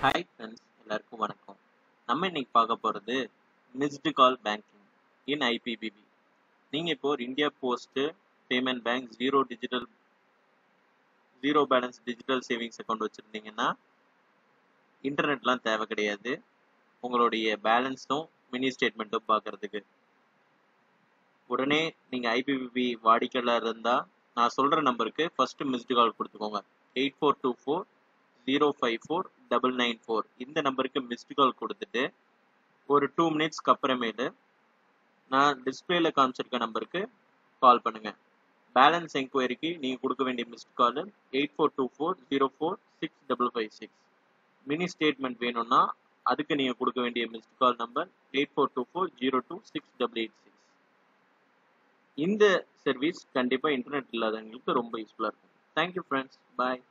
hi friends எல்லாருக்கும் வணக்கம் நம்ம இன்னைக்கு பார்க்க போகிறது missed call banking in IPPB நீங்கள் இப்போ ஒரு India post payment bank zero digital zero balance digital savings account வச்சுருந்தீங்கன்னா இன்டர்நெட்லாம் தேவை கிடையாது உங்களுடைய பேலன்ஸும் மினி ஸ்டேட்மெண்ட்டும் பார்க்கறதுக்கு உடனே நீங்கள் ஐபிபிபி வாடிக்கையாளர் இருந்தால் நான் சொல்கிற நம்பருக்கு ஃபஸ்ட்டு மிஸ்டு கால் கொடுத்துக்கோங்க eight four two four zero five four double nine four இந்த நம்பருக்கு மிஸ்டு கால் கொடுத்துட்டு ஒரு டூ மினிட்ஸ்க்கு அப்புறமேலு நான் டிஸ்பிளேல காமிச்சிருக்க நம்பருக்கு கால் பண்ணுங்க பேலன்ஸ் என்கொயரிக்கு நீங்கள் கொடுக்க வேண்டிய missed call eight four two four zero four six double five six mini statement வேணும்னா அதுக்கு நீங்கள் கொடுக்க வேண்டிய missed call number eight four two four zero two six double eight six இந்த சர்வீஸ் கண்டிப்பாக இன்டர்நெட் இல்லாதவங்களுக்கு ரொம்ப யூஸ்ஃபுல்லாக இருக்கும் தேங்க்யூ ஃப்ரெண்ட்ஸ் பாய்